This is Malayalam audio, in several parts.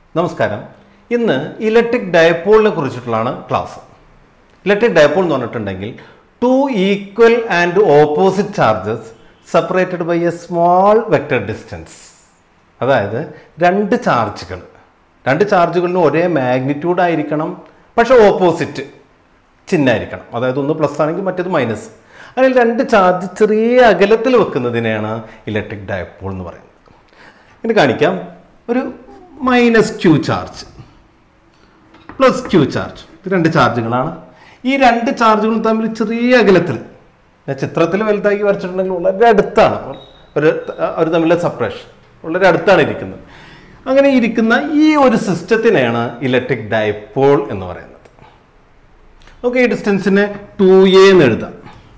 നമസ്കാരം ഇന്ന് ഇലക്ട്രിക് ഡയപോളിനെ കുറിച്ചിട്ടുള്ളതാണ് ക്ലാസ് ഇലക്ട്രിക് ഡയപോൾ എന്ന് പറഞ്ഞിട്ടുണ്ടെങ്കിൽ two equal and opposite charges separated by a small vector distance അതായത് രണ്ട് ചാർജുകൾ രണ്ട് ചാർജുകളിലും ഒരേ മാഗ്നിറ്റ്യൂഡ് ആയിരിക്കണം പക്ഷെ ഓപ്പോസിറ്റ് ചിഹ്നമായിരിക്കണം അതായത് ഒന്ന് പ്ലസ് ആണെങ്കിൽ മറ്റേത് മൈനസ് അതിൽ രണ്ട് ചാർജ് ചെറിയ അകലത്തിൽ വെക്കുന്നതിനെയാണ് ഇലക്ട്രിക് ഡയപോൾ എന്ന് പറയുന്നത് ഇനി കാണിക്കാം ഒരു minus Q charge plus Q charge ഇത് രണ്ട് ചാർജുകളാണ് ഈ രണ്ട് ചാർജുകളും തമ്മിൽ ചെറിയ അകലത്തിൽ ഞാൻ ചിത്രത്തിൽ വലുതാക്കി വരച്ചിട്ടുണ്ടെങ്കിൽ വളരെ അടുത്താണ് ഒരു ഒരു തമ്മിലെ സെപ്പറേഷൻ വളരെ അടുത്താണ് ഇരിക്കുന്നത് അങ്ങനെ ഇരിക്കുന്ന ഈ ഒരു സിസ്റ്റത്തിനെയാണ് ഇലക്ട്രിക് ഡൈപോൾ എന്ന് പറയുന്നത് നമുക്ക് ഈ ഡിസ്റ്റൻസിനെ ടു എ എന്ന് എഴുതാം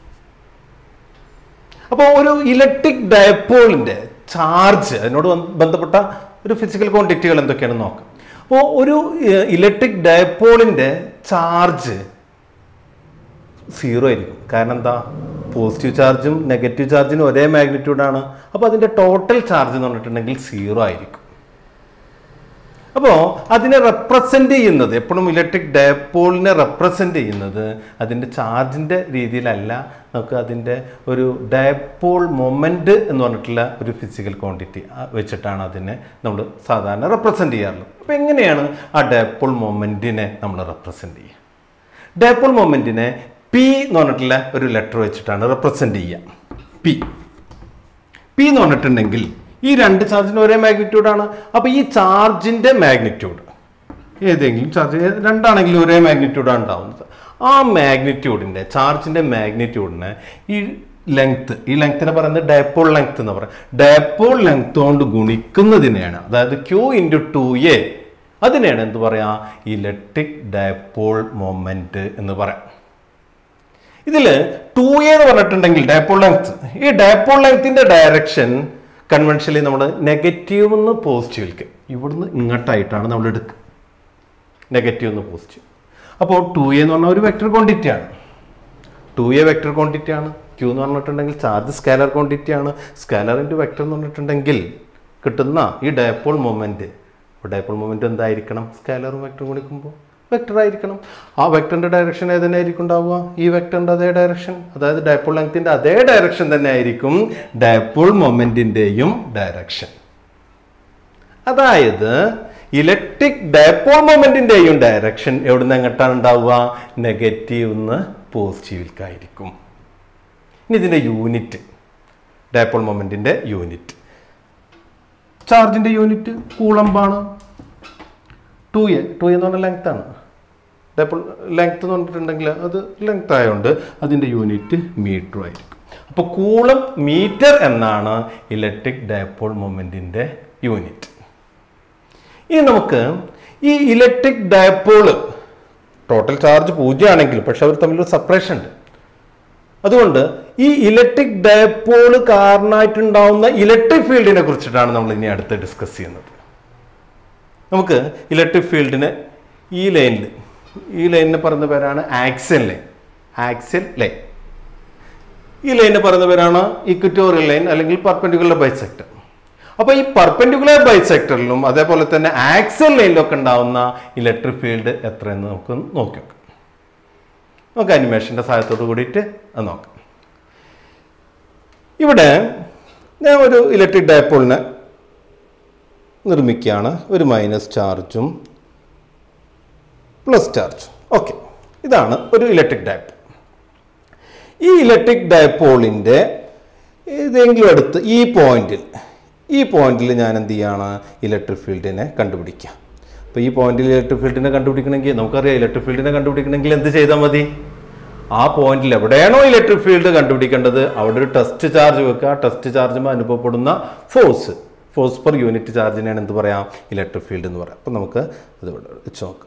അപ്പോൾ ഒരു ഇലക്ട്രിക് ഡയപോളിൻ്റെ ചാർജ് അതിനോട് ബന്ധ- ബന്ധപ്പെട്ട ഒരു ഫിസിക്കൽ ക്വാണ്ടിറ്റികൾ എന്തൊക്കെയാണെന്ന് നോക്കാം അപ്പോൾ ഒരു ഇലക്ട്രിക് ഡയപോളിൻ്റെ ചാർജ് സീറോ ആയിരിക്കും കാരണം എന്താ പോസിറ്റീവ് ചാർജും നെഗറ്റീവ് ചാർജിനും ഒരേ മാഗ്നിറ്റ്യൂഡാണ് അപ്പോൾ അതിൻ്റെ ടോട്ടൽ ചാർജ് എന്ന് പറഞ്ഞിട്ടുണ്ടെങ്കിൽ സീറോ ആയിരിക്കും അപ്പോൾ അതിനെ റെപ്രസെൻ്റ് ചെയ്യുന്നത് എപ്പോഴും ഇലക്ട്രിക് ഡയപോളിനെ റെപ്രസെൻ്റ് ചെയ്യുന്നത് അതിൻ്റെ ചാർജിൻ്റെ രീതിയിലല്ല നമുക്ക് അതിൻ്റെ ഒരു ഡയപോൾ മൊമെൻ്റ് എന്ന് പറഞ്ഞിട്ടുള്ള ഒരു ഫിസിക്കൽ ക്വാണ്ടിറ്റി വെച്ചിട്ടാണ് അതിനെ നമ്മൾ സാധാരണ റെപ്രസെൻ്റ് ചെയ്യാറുള്ളത് അപ്പോൾ എങ്ങനെയാണ് ആ ഡയപോൾ മൊമെൻറ്റിനെ നമ്മൾ റെപ്രസെൻ്റ് ചെയ്യുക ഡയപോൾ മൊമെൻറ്റിനെ പി എന്ന് പറഞ്ഞിട്ടുള്ള ഒരു ലെറ്റർ വെച്ചിട്ടാണ് റെപ്രസെൻ്റ് ചെയ്യുക പി പി എന്ന് പറഞ്ഞിട്ടുണ്ടെങ്കിൽ ഈ രണ്ട് ചാർജിന് ഒരേ മാഗ്നിറ്റ്യൂഡാണ് അപ്പോൾ ഈ ചാർജിൻ്റെ മാഗ്നിറ്റ്യൂഡ് ഏതെങ്കിലും ചാർജ് രണ്ടാണെങ്കിലും ഒരേ മാഗ്നിറ്റ്യൂഡാണ് ഉണ്ടാവുന്നത് ആ മാഗ്നിറ്റ്യൂഡിൻ്റെ ചാർജിൻ്റെ മാഗ്നിറ്റ്യൂഡിനെ ഈ ലെങ്ത് ഈ ലെങ്ത്തിനെ പറയുന്നത് ഡയപ്പോൾ ലെങ്ത് എന്ന് പറയും ഡയപ്പോൾ ലെങ്ത് കൊണ്ട് ഗുണിക്കുന്നതിനെയാണ് അതായത് ക്യൂ ഇൻറ്റു ടു എ അതിനെയാണ് എന്ത് പറയാ ഇലക്ട്രിക് ഡയപ്പോൾ മൊമെൻറ്റ് എന്ന് പറയാം ഇതിൽ ടു എ എന്ന് പറഞ്ഞിട്ടുണ്ടെങ്കിൽ ഡയപ്പോൾ ലെങ്ത് ഈ ഡയപ്പോൾ ലെങ്ത്തിന്റെ ഡയറക്ഷൻ കൺവെൻഷനലി നമ്മൾ നെഗറ്റീവ് നിന്ന് പോസിറ്റീവിലേക്ക് ഇവിടുന്ന് ഇങ്ങോട്ടായിട്ടാണ് നമ്മൾ എടുക്കുക നെഗറ്റീവ് നിന്ന് പോസിറ്റീവ് അപ്പോൾ ടു എ എന്ന് പറഞ്ഞാൽ ഒരു വെക്ടർ ക്വാണ്ടിറ്റി ആണ് ടു എ വെക്ടർ ക്വാണ്ടിറ്റി ആണ് ക്യൂ എന്ന് പറഞ്ഞിട്ടുണ്ടെങ്കിൽ ചാർജ് സ്കാലർ ക്വാണ്ടിറ്റി ആണ് സ്കാലർ ഇൻറ്റു വെക്ടർ എന്ന് പറഞ്ഞിട്ടുണ്ടെങ്കിൽ കിട്ടുന്ന ഈ ഡയപ്പോൾ മൊമെൻറ്റ് ഡയപ്പോൾ മൊമെൻറ്റ് എന്തായിരിക്കണം സ്കാലറും വെക്ടറും ഗുണിക്കുമ്പോൾ വെക്ടർ ആയിരിക്കണം ആ വെക്ടറിൻ്റെ ഡയറക്ഷൻ ഏതന്നെയായിരിക്കും ഉണ്ടാവുക ഈ വെക്ടറിൻ്റെ അതേ ഡയറക്ഷൻ അതായത് ഡയപ്പോൾ ലെങ്ത്തിൻ്റെ അതേ ഡയറക്ഷൻ തന്നെ ആയിരിക്കും ഡയപ്പോൾ മൊമെൻറ്റിൻ്റെയും ഡയറക്ഷൻ അതായത് ഇലക്ട്രിക് ഡയപ്പോൾ മൊമെൻറ്റിൻ്റെയും ഡയറക്ഷൻ എവിടെ നിന്ന് എങ്ങോട്ടാണ് ഉണ്ടാവുക നെഗറ്റീവ് നിന്ന് പോസിറ്റീവിലേക്കായിരിക്കും ഇനി ഇതിൻ്റെ യൂണിറ്റ് ഡയപ്പോൾ മൊമെൻറ്റിൻ്റെ യൂണിറ്റ് ചാർജിൻ്റെ യൂണിറ്റ് കൂളമ്പാണ് ടു എ ടു എന്ന് പറഞ്ഞാൽ ലെങ്ത് ആണ് ഡയപ്പോൾ ലെങ്ത് എന്ന് പറഞ്ഞിട്ടുണ്ടെങ്കിൽ അത് ലെങ്ത് ആയതുകൊണ്ട് അതിൻ്റെ യൂണിറ്റ് മീറ്റർ ആയിരിക്കും അപ്പോൾ കൂളം മീറ്റർ എന്നാണ് ഇലക്ട്രിക് ഡയപ്പോൾ മൊമെൻറ്റിൻ്റെ യൂണിറ്റ് ഇനി നമുക്ക് ഈ ഇലക്ട്രിക് ഡയപ്പോള് ടോട്ടൽ ചാർജ് പൂജ്യമാണെങ്കിൽ പക്ഷെ അവർ തമ്മിലൊരു സെപ്പറേഷൻ ഉണ്ട് അതുകൊണ്ട് ഈ ഇലക്ട്രിക് ഡയപ്പോള് കാരണമായിട്ടുണ്ടാവുന്ന ഇലക്ട്രിക് ഫീൽഡിനെ കുറിച്ചിട്ടാണ് നമ്മൾ ഇനി അടുത്ത് ഡിസ്കസ് ചെയ്യുന്നത് നമുക്ക് ഇലക്ട്രിക് ഫീൽഡിന് ഈ ലൈനിൽ ഈ ലൈനിന് പറയുന്ന പേരാണ് ആക്സൽ ലൈൻ ആക്സൽ ലൈൻ ഈ ലൈനിന് പറയുന്ന പേരാണ് ഇക്വറ്റോറിയൽ ലൈൻ അല്ലെങ്കിൽ പെർപെൻഡിക്കുലർ ബൈസെക്ടർ അപ്പോൾ ഈ പെർപെൻഡിക്കുലർ ബൈസെക്ടറിലും അതേപോലെ തന്നെ ആക്സൽ ലൈനിലൊക്കെ ഉണ്ടാവുന്ന ഇലക്ട്രിക് ഫീൽഡ് എത്രയെന്ന് നമുക്ക് നോക്കി നോക്കാം നമുക്ക് അനിമേഷൻ്റെ സഹായത്തോട് കൂടിയിട്ട് അത് നോക്കാം ഇവിടെ ഞാൻ ഒരു ഇലക്ട്രിക് ഡയപ്പോളിനെ നിർമ്മിക്കുകയാണ് ഒരു മൈനസ് ചാർജും പ്ലസ് ചാർജും ഓക്കെ ഇതാണ് ഒരു ഇലക്ട്രിക് ഡയപ്പോൾ ഈ ഇലക്ട്രിക് ഡയപ്പോളിൻ്റെ ഏതെങ്കിലും അടുത്ത് ഈ പോയിന്റിൽ ഈ പോയിന്റിൽ ഞാൻ എന്ത് ചെയ്യാണ് ഇലക്ട്രിക് ഫീൽഡിനെ കണ്ടുപിടിക്കുക അപ്പോൾ ഈ പോയിന്റിൽ ഇലക്ട്രിക് ഫീൽഡിനെ കണ്ടുപിടിക്കണമെങ്കിൽ നമുക്കറിയാം ഇലക്ട്രിക് ഫീൽഡിനെ കണ്ടുപിടിക്കണമെങ്കിൽ എന്ത് ചെയ്താൽ മതി ആ പോയിന്റിൽ എവിടെയാണോ ഇലക്ട്രിക് ഫീൽഡ് കണ്ടുപിടിക്കേണ്ടത് അവിടെ ഒരു ടെസ്റ്റ് ചാർജ് വെക്കുക ടെസ്റ്റ് ചാർജുമ്പോൾ അനുഭവപ്പെടുന്ന ഫോഴ്സ് ഫോഴ്സ് പെർ യൂണിറ്റ് ചാർജിനെയാണ് എന്ത് പറയാം ഇലക്ട്രിക് ഫീൽഡ് എന്ന് പറയാം അപ്പം നമുക്ക് അത് ഇവിടെ വെച്ച് നോക്കാം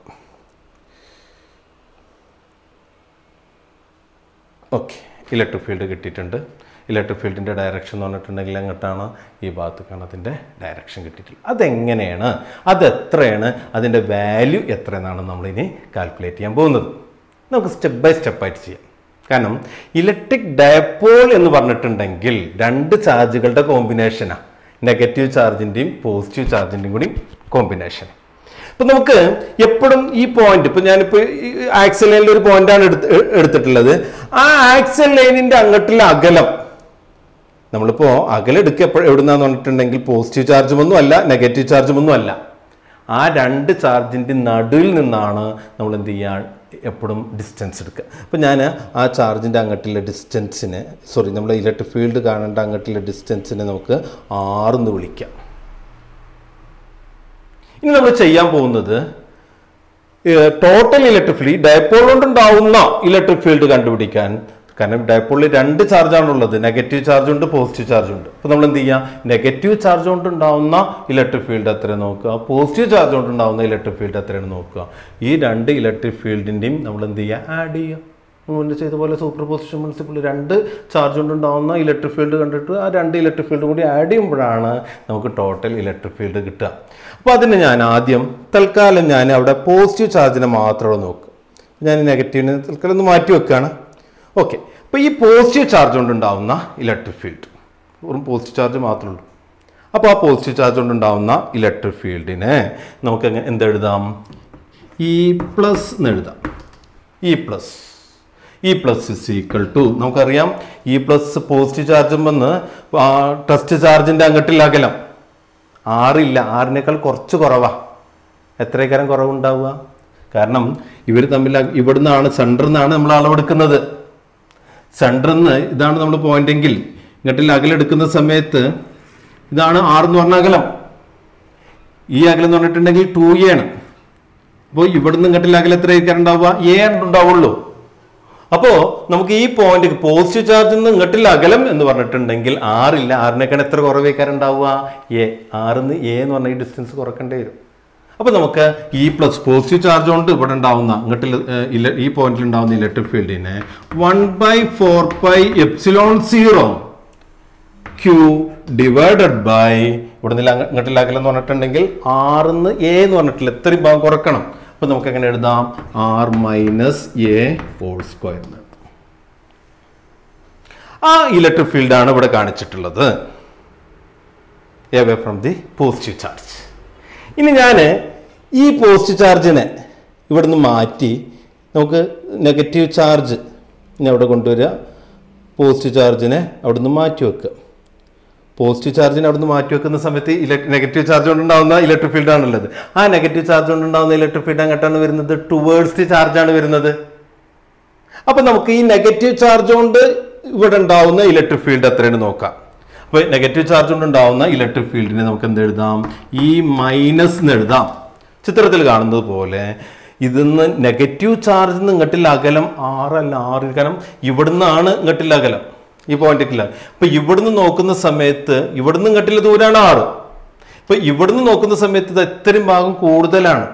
ഓക്കെ ഇലക്ട്രിക് ഫീൽഡ് കിട്ടിയിട്ടുണ്ട് ഇലക്ട്രിക് ഫീൽഡിൻ്റെ ഡയറക്ഷൻ എന്ന് പറഞ്ഞിട്ടുണ്ടെങ്കിൽ എങ്ങോട്ടാണ് ഈ ഭാഗത്തേക്കാണ് അതിൻ്റെ ഡയറക്ഷൻ കിട്ടിയിട്ടുള്ളത് അതെങ്ങനെയാണ് അത് എത്രയാണ് അതിൻ്റെ വാല്യൂ എത്രയെന്നാണ് നമ്മളിനി കാൽക്കുലേറ്റ് ചെയ്യാൻ പോകുന്നത് നമുക്ക് സ്റ്റെപ്പ് ബൈ സ്റ്റെപ്പായിട്ട് ചെയ്യാം കാരണം ഇലക്ട്രിക് ഡയപ്പോൾ എന്ന് പറഞ്ഞിട്ടുണ്ടെങ്കിൽ രണ്ട് ചാർജുകളുടെ കോമ്പിനേഷനാണ് നെഗറ്റീവ് ചാർജിൻ്റെയും പോസിറ്റീവ് ചാർജിൻ്റെയും കൂടി കോമ്പിനേഷൻ ഇപ്പൊ നമുക്ക് എപ്പോഴും ഈ പോയിന്റ് ഇപ്പൊ ഞാനിപ്പോ ആക്സൽ ലൈനിൽ ഒരു പോയിന്റാണ് എടുത്ത് എ- എടുത്തിട്ടുള്ളത് ആ ആക്സൽ ലൈനിന്റെ അങ്ങോട്ടുള്ള അകലം നമ്മളിപ്പോ അകലം എടുക്കുക എപ്പോഴും എവിടുന്നാന്ന് പറഞ്ഞിട്ടുണ്ടെങ്കിൽ പോസിറ്റീവ് ചാർജും ഒന്നും അല്ല നെഗറ്റീവ് ചാർജും ഒന്നും അല്ല ആ രണ്ട് ചാർജിന്റെ നടുവിൽ നിന്നാണ് നമ്മൾ എന്ത് ചെയ്യാൻ എപ്പോഴും ഡിസ്റ്റൻസ് എടുക്കുക അപ്പം ഞാൻ ആ ചാർജിൻ്റെ അങ്ങോട്ടുള്ള ഡിസ്റ്റൻസിനെ സോറി നമ്മുടെ ഇലക്ട്രിക് ഫീൽഡ് കാണേണ്ട അങ്ങോട്ടുള്ള ഡിസ്റ്റൻസിനെ നമുക്ക് ആറെന്ന് വിളിക്കാം ഇനി നമ്മൾ ചെയ്യാൻ പോകുന്നത് ടോട്ടൽ ഇലക്ട്രിക് ഫീൽഡ് ഡയപ്പോൾ കൊണ്ടുണ്ടാവുന്ന ഇലക്ട്രിക് ഫീൽഡ് കണ്ടുപിടിക്കാൻ കാരണം ഡയപ്പോളിൽ രണ്ട് ചാർജാണ് ഉള്ളത് നെഗറ്റീവ് ചാർജ് ഉണ്ട് പോസിറ്റീവ് ചാർജ് ഉണ്ട് അപ്പോൾ നമ്മൾ എന്ത് ചെയ്യുക നെഗറ്റീവ് ചാർജ് കൊണ്ടുണ്ടാവുന്ന ഇലക്ട്രിക് ഫീൽഡ് എത്ര നോക്കുക പോസിറ്റീവ് ചാർജ് കൊണ്ടുണ്ടാവുന്ന ഇലക്ട്രിക് ഫീൽഡ് എത്രയാണ് നോക്കുക ഈ രണ്ട് ഇലക്ട്രിക് ഫീൽഡിൻ്റെയും നമ്മൾ എന്ത് ചെയ്യുക ആഡ് ചെയ്യുക മുന്നേ ചെയ്ത പോലെ സൂപ്പർ പൊസിഷൻ പ്രിൻസിപ്പിൾ രണ്ട് ചാർജ് കൊണ്ടുണ്ടാവുന്ന ഇലക്ട്രിക് ഫീൽഡ് കണ്ടിട്ട് ആ രണ്ട് ഇലക്ട്രിക് ഫീൽഡ് കൂടി ആഡ് ചെയ്യുമ്പോഴാണ് നമുക്ക് ടോട്ടൽ ഇലക്ട്രിക് ഫീൽഡ് കിട്ടുക അപ്പോൾ അതിന് ഞാൻ ആദ്യം തൽക്കാലം ഞാൻ അവിടെ പോസിറ്റീവ് ചാർജിനെ മാത്രമേ നോക്കുക ഞാൻ നെഗറ്റീവിനെ തൽക്കാലം ഒന്ന് മാറ്റി വെക്കുകയാണ് ഓക്കെ അപ്പോൾ ഈ പോസിറ്റീവ് ചാർജ് കൊണ്ടുണ്ടാവുന്ന ഇലക്ട്രിക് ഫീൽഡ് വെറും പോസിറ്റീവ് ചാർജ് മാത്രമേ ഉള്ളൂ അപ്പോൾ ആ പോസിറ്റീവ് ചാർജ് കൊണ്ടുണ്ടാവുന്ന ഇലക്ട്രിക് ഫീൽഡിനെ നമുക്ക് എങ്ങനെ എന്തെഴുതാം ഇ പ്ലസ് എന്ന് എഴുതാം E plus E plus is equal to നമുക്കറിയാം ഇ പ്ലസ് പോസിറ്റീവ് ചാർജും വന്ന് ടെസ്റ്റ് ചാർജിൻ്റെ അങ്ങട്ടിൽ അകലം ആറില്ല ആറിനേക്കാൾ കുറച്ച് കുറവാ എത്രയേക്കാരം കുറവുണ്ടാവുക കാരണം ഇവർ തമ്മിൽ അക- ഇവിടുന്നാണ് സെൻറ്ററിൽ നിന്നാണ് നമ്മൾ അളവെടുക്കുന്നത് സെൻറ്ററിൽ നിന്ന് ഇതാണ് നമ്മൾ പോയിന്റെങ്കിൽ ഇങ്ങട്ടിൽ അകലെടുക്കുന്ന സമയത്ത് ഇതാണ് ആറ് എന്ന് പറഞ്ഞ അകലം ഈ അകലം എന്ന് പറഞ്ഞിട്ടുണ്ടെങ്കിൽ ടു എ ആണ് അപ്പോൾ ഇവിടുന്ന് ഇങ്ങട്ടിൽ അകലം എത്ര ആയിരിക്കും ഉണ്ടാവുക എ ഉണ്ടാവുള്ളൂ അപ്പോ നമുക്ക് ഈ പോയിന്റ് പോസിറ്റീവ് ചാർജിൽ നിന്ന് ഇങ്ങട്ടിൽ അകലം എന്ന് പറഞ്ഞിട്ടുണ്ടെങ്കിൽ ആറില്ല ആറിനേക്കാൾ എത്ര കുറവേക്കാരം ഉണ്ടാവുക എ ആറിന്ന് എ എന്ന് പറഞ്ഞ ഈ ഡിസ്റ്റൻസ് കുറക്കേണ്ടി വരും അപ്പൊ നമുക്ക് ഈ പ്ലസ് പോസിറ്റീവ് ചാർജ് കൊണ്ട് ഇവിടെ ഉണ്ടാവുന്ന ഇങ്ങട്ടിൽ ഏഹ്, ഇല- ഈ പോയിന്റിൽ ഉണ്ടാവുന്ന ഇലക്ട്രിക് ഫീൽഡിനെ one by four by epsilon zero Q divided by ഇവിടെ നിന്ന് ഇങ്ങോട്ടിൽ അകലം എന്ന് പറഞ്ഞിട്ടുണ്ടെങ്കിൽ ആറിന്ന് എ എന്ന് പറഞ്ഞിട്ടില്ല എത്രയും ഭാഗം കുറക്കണം അപ്പൊ നമുക്ക് എങ്ങനെ എഴുതാം R minus A whole square ആ ഇലക്ട്രിക് ഫീൽഡാണ് ഇവിടെ കാണിച്ചിട്ടുള്ളത് away from the positive charge ഇനി ഞാൻ ഈ പോസിറ്റീവ് ചാർജിനെ ഇവിടുന്ന് മാറ്റി നമുക്ക് നെഗറ്റീവ് ചാർജ് ഇനി അവിടെ കൊണ്ടുവരിക പോസിറ്റീവ് ചാർജിനെ അവിടുന്ന് മാറ്റി വെക്കുക പോസിറ്റീവ് ചാർജിനെ അവിടുന്ന് മാറ്റി വെക്കുന്ന സമയത്ത് ഇലക്ട്രി നെഗറ്റീവ് ചാർജ് കൊണ്ടുണ്ടാവുന്ന ഇലക്ട്രിക് ഫീൽഡ് ആണുള്ളത് ആ നെഗറ്റീവ് ചാർജ് കൊണ്ടുണ്ടാവുന്ന ഇലക്ട്രിക് ഫീൽഡ് അങ്ങോട്ടാണ് വരുന്നത് ടുവേഴ്സ് ദി ചാർജാണ് വരുന്നത് അപ്പൊ നമുക്ക് ഈ നെഗറ്റീവ് ചാർജ് കൊണ്ട് ഇവിടെ ഉണ്ടാവുന്ന ഇലക്ട്രിക് ഫീൽഡ് എത്രയാണ് നോക്കാം അപ്പൊ നെഗറ്റീവ് ചാർജ് കൊണ്ട് ഉണ്ടാവുന്ന ഇലക്ട്രിക് ഫീൽഡിനെ നമുക്ക് എന്ത് എഴുതാം ഈ മൈനസ് എന്ന് എഴുതാം ചിത്രത്തിൽ കാണുന്നത് പോലെ ഇതിന്ന് നെഗറ്റീവ് ചാർജ് നിന്ന് ഇങ്ങട്ടിൽ അകലം ആറല്ല ആറ് കാരണം ഇവിടുന്നാണ് ഇങ്ങട്ടിൽ അകലം ഈ പോയിന്റിൽ അപ്പൊ ഇവിടുന്ന് നോക്കുന്ന സമയത്ത് ഇവിടുന്ന് ഇങ്ങട്ടിൽ ദൂരാണ് ആറ് ഇപ്പൊ ഇവിടുന്ന് നോക്കുന്ന സമയത്ത് ഇത് എത്രയും ഭാഗം കൂടുതലാണ്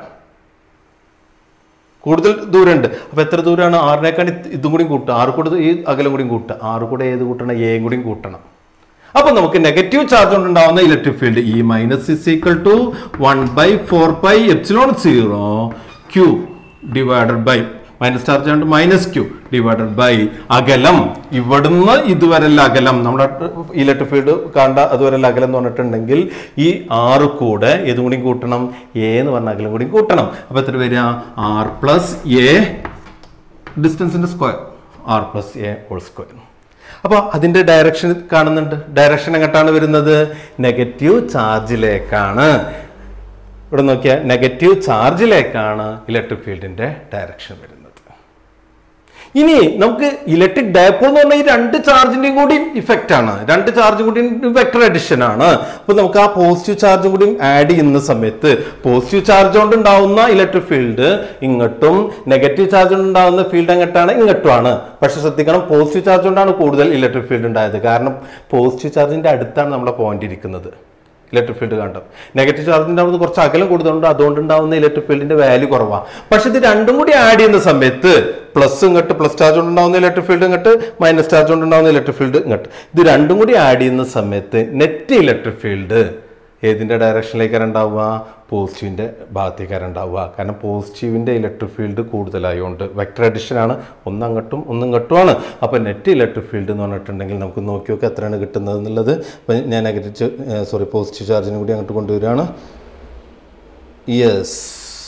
കൂടുതൽ ദൂരമുണ്ട് അപ്പൊ എത്ര ദൂരമാണ് ആറിനേക്കാൾ ഇത് ഇതും കൂടി കൂട്ടുക ആറ് കൂടെ ഈ അകലം കൂടി കൂട്ടുക ആറ് കൂടെ ഏത് കൂട്ടണം എയും കൂടി കൂട്ടണം അപ്പൊ നമുക്ക് നെഗറ്റീവ് ചാർജ് കൊണ്ടുണ്ടാവുന്ന electric field E minus is equal to one by four by epsilon zero Q divided by minus charge കൊണ്ട് മൈനസ് ക്യൂ ഡിവൈഡഡ് ബൈ അകലം ഇവിടുന്ന് ഇതുവരെയുള്ള അകലം നമ്മുടെ ഇലക്ട്രിക് ഫീൽഡ് കണ്ട അതുവരെയുള്ള അകലം എന്ന് പറഞ്ഞിട്ടുണ്ടെങ്കിൽ ഈ ആറ് കൂടെ ഏതും കൂടി കൂട്ടണം എ എന്ന് പറഞ്ഞ അകലം കൂടി കൂട്ടണം അപ്പൊ എത്ര വരിക ആർ പ്ലസ് എ ഡിസ്റ്റൻസിന്റെ square R plus A whole square അപ്പോൾ അതിന്റെ ഡയറക്ഷൻ കാണുന്നുണ്ട് ഡയറക്ഷൻ എങ്ങോട്ടാണ് വരുന്നത് നെഗറ്റീവ് ചാർജിലേക്കാണ് ഇവിടെ നോക്കിയാൽ നെഗറ്റീവ് ചാർജിലേക്കാണ് ഇലക്ട്രിക് ഫീൽഡിന്റെ ഡയറക്ഷൻ വരുന്നത് ഇനി നമുക്ക് ഇലക്ട്രിക് ഡയപ്പോൾ എന്ന് പറഞ്ഞാൽ ഈ രണ്ട് ചാർജിന്റെയും കൂടി ഇഫക്റ്റ് ആണ് രണ്ട് ചാർജും കൂടി വെക്ടർ അഡിഷൻ ആണ് അപ്പൊ നമുക്ക് ആ പോസിറ്റീവ് ചാർജും കൂടി ആഡ് ചെയ്യുന്ന സമയത്ത് പോസിറ്റീവ് ചാർജ് കൊണ്ട് ഉണ്ടാവുന്ന ഇലക്ട്രിക് ഫീൽഡ് ഇങ്ങോട്ടും നെഗറ്റീവ് ചാർജ് കൊണ്ട് ഉണ്ടാവുന്ന ഫീൽഡ് എങ്ങോട്ടാണ് ഇങ്ങോട്ടുമാണ് പക്ഷെ ശ്രദ്ധിക്കണം പോസിറ്റീവ് ചാർജ് കൊണ്ടാണ് കൂടുതൽ ഇലക്ട്രിക് ഫീൽഡ് ഉണ്ടായത് കാരണം പോസിറ്റീവ് ചാർജിന്റെ അടുത്താണ് നമ്മളെ പോയിന്റ് ഇരിക്കുന്നത് ഇലക്ട്രിക് ഫീൽഡ് കണ്ടത് നെഗറ്റീവ് ചാർജിന്റെ അവിടുന്ന് കുറച്ച് അകലം കൂടുതലുണ്ട് അതുകൊണ്ട് ഉണ്ടാവുന്ന ഇലക്ട്രിക് ഫീൽഡിന്റെ വാല്യൂ കുറവാണ് പക്ഷെ ഇത് രണ്ടും കൂടി ആഡ് ചെയ്യുന്ന സമയത്ത് പ്ലസ് ഇങ്ങോട്ട് പ്ലസ് ചാർജ് കൊണ്ടുണ്ടാവുന്ന ഇലക്ട്രിക് ഫീൽഡ് ഇങ്ങോട്ട് മൈനസ് ചാർജ് കൊണ്ടുണ്ടാവുന്ന ഇലക്ട്രിക് ഫീൽഡ് ഇങ്ങോട്ട് ഇത് രണ്ടും കൂടി ആഡ് ചെയ്യുന്ന സമയത്ത് നെറ്റ് ഇലക്ട്രിക് ഫീൽഡ് ഏതിന്റെ ഡയറക്ഷനിലേക്കാണ് ഉണ്ടാവുക പോസിറ്റീവിന്റെ ഭാഗത്തേക്കാണ് ഉണ്ടാവുക കാരണം പോസിറ്റീവിന്റെ ഇലക്ട്രിക് ഫീൽഡ് കൂടുതലായതുകൊണ്ട് വെക്ടർ അഡിഷൻ ആണ് ഒന്ന് അങ്ങോട്ടും ഒന്ന് ഇങ്ങോട്ടുമാണ് അപ്പോൾ നെറ്റ് ഇലക്ട്രിക് ഫീൽഡ് എന്ന് പറഞ്ഞിട്ടുണ്ടെങ്കിൽ നമുക്ക് നോക്കി നോക്കി എത്രയാണ് കിട്ടുന്നത് എന്നുള്ളത് അപ്പം ഞാൻ നെഗറ്റീവ് സോറി പോസിറ്റീവ് ചാർജിനും കൂടി അങ്ങോട്ട് കൊണ്ടുവരികയാണ് യെസ്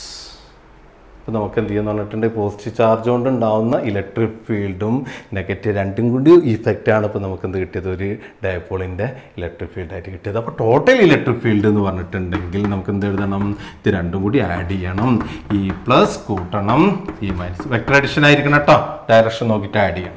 അപ്പോൾ നമുക്ക് എന്ത് ചെയ്യുന്ന പറഞ്ഞിട്ടുണ്ടെങ്കിൽ പോസിറ്റീവ് ചാർജ് കൊണ്ട് ഉണ്ടാവുന്ന ഇലക്ട്രിക് ഫീൽഡും നെഗറ്റീവ് രണ്ടും കൂടി ഇഫക്റ്റാണ് ഇപ്പോൾ നമുക്ക് എന്ത് കിട്ടിയത് ഒരു ഡയപോളിൻ്റെ ഇലക്ട്രിക് ഫീൽഡായിട്ട് കിട്ടിയത് അപ്പോൾ ടോട്ടൽ ഇലക്ട്രിക് ഫീൽഡ് എന്ന് പറഞ്ഞിട്ടുണ്ടെങ്കിൽ നമുക്ക് എന്ത് എഴുതണം ഇത് രണ്ടും കൂടി ആഡ് ചെയ്യണം ഈ പ്ലസ് കൂട്ടണം ഈ മൈനസ് വെക്ടർ അഡിഷൻ ആയിരിക്കണം കേട്ടോ ഡയറക്ഷൻ നോക്കിയിട്ട് ആഡ് ചെയ്യണം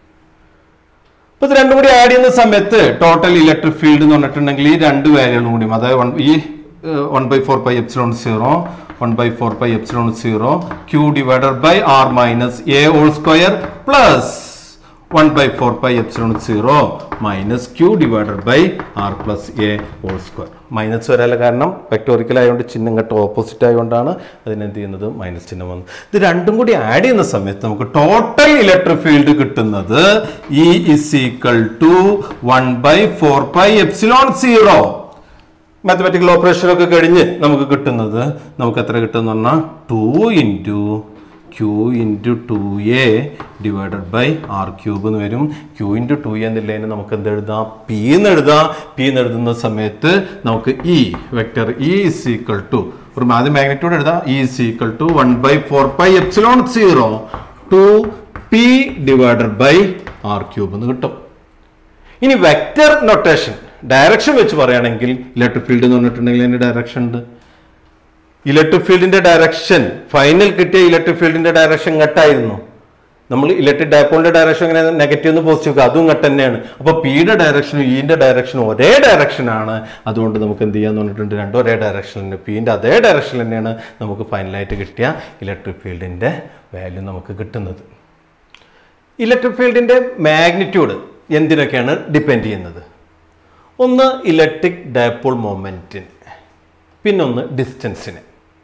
അപ്പോൾ ഇത് രണ്ടും കൂടി ആഡ് ചെയ്യുന്ന സമയത്ത് ടോട്ടൽ ഇലക്ട്രിക് ഫീൽഡ് എന്ന് പറഞ്ഞിട്ടുണ്ടെങ്കിൽ ഈ രണ്ട് വാല്യൂകളും കൂടി അതായത് വൺ ഈ one by four by epsilon zero one by four by epsilon zero Q divided by R minus A whole square plus one by four by epsilon zero minus Q divided by R plus A whole square minus വരാനുള്ള കാരണം വെക്ടോറിക്കൽ ആയതുകൊണ്ട് ചിഹ്നം കട്ട് ഓപ്പോസിറ്റ് ആയതുകൊണ്ടാണ് അതിനെന്ത് ചെയ്യുന്നത് മൈനസ് ചിഹ്നം വന്നത് ഇത് രണ്ടും കൂടി ആഡ് ചെയ്യുന്ന സമയത്ത് നമുക്ക് ടോട്ടൽ ഇലക്ട്രിക് ഫീൽഡ് കിട്ടുന്നത് E is equal to one by four by epsilon zero mathematical operation ഒക്കെ കഴിഞ്ഞ് നമുക്ക് കിട്ടുന്നത് നമുക്ക് എത്ര കിട്ടുമെന്ന് പറഞ്ഞാൽ two into Q into two A divided by R cube എന്ന് വരും ക്യൂ ഇൻറ്റു ടു എ എന്നുള്ളതിന് നമുക്ക് എന്ത് എഴുതാം പി എന്ന് എഴുതാം പി എന്ന് എഴുതുന്ന സമയത്ത് നമുക്ക് E vector E is equal to ഒരു ആദ്യം മാഗ്നിറ്റ്യൂഡ് എഴുതാം E is equal to one by four by epsilon zero two P divided by R cube എന്ന് കിട്ടും ഇനി വെക്റ്റർ നൊട്ടേഷൻ ഡയറക്ഷൻ വെച്ച് പറയുകയാണെങ്കിൽ ഇലക്ട്രിക് ഫീൽഡ് എന്ന് പറഞ്ഞിട്ടുണ്ടെങ്കിൽ അതിന്റെ ഡയറക്ഷൻ ഉണ്ട് ഇലക്ട്രിക് ഫീൽഡിന്റെ ഡയറക്ഷൻ ഫൈനൽ കിട്ടിയ ഇലക്ട്രിക് ഫീൽഡിന്റെ ഡയറക്ഷൻ ഇങ്ങട്ടായിരുന്നു നമ്മൾ ഇലക്ട്രിക് ഡയപ്പോളിന്റെ ഡയറക്ഷൻ എങ്ങനെ നെഗറ്റീവ് എന്ന് പോസിറ്റീവ് അതും ഇങ്ങോട്ട് തന്നെയാണ് അപ്പോൾ പിയുടെ ഡയറക്ഷനും ഇന്റെ ഡയറക്ഷനും ഒരേ ഡയറക്ഷനാണ് അതുകൊണ്ട് നമുക്ക് എന്ത് ചെയ്യാന്ന് പറഞ്ഞിട്ടുണ്ട് രണ്ടും ഒരേ ഡയറക്ഷനിൽ പിന്റെ അതേ ഡയറക്ഷൻ തന്നെയാണ് നമുക്ക് ഫൈനലായിട്ട് കിട്ടിയ ഇലക്ട്രിക് ഫീൽഡിന്റെ വാല്യൂ നമുക്ക് കിട്ടുന്നത് ഇലക്ട്രിക് ഫീൽഡിന്റെ മാഗ്നിറ്റ്യൂഡ് എന്തിനൊക്കെയാണ് ഡിപ്പെൻഡ് ചെയ്യുന്നത് ഒന്ന് ഇലക്ട്രിക് ഡയപോൾ മൊമെൻറ്റിന് പിന്നൊന്ന് ഡിസ്റ്റൻസിന്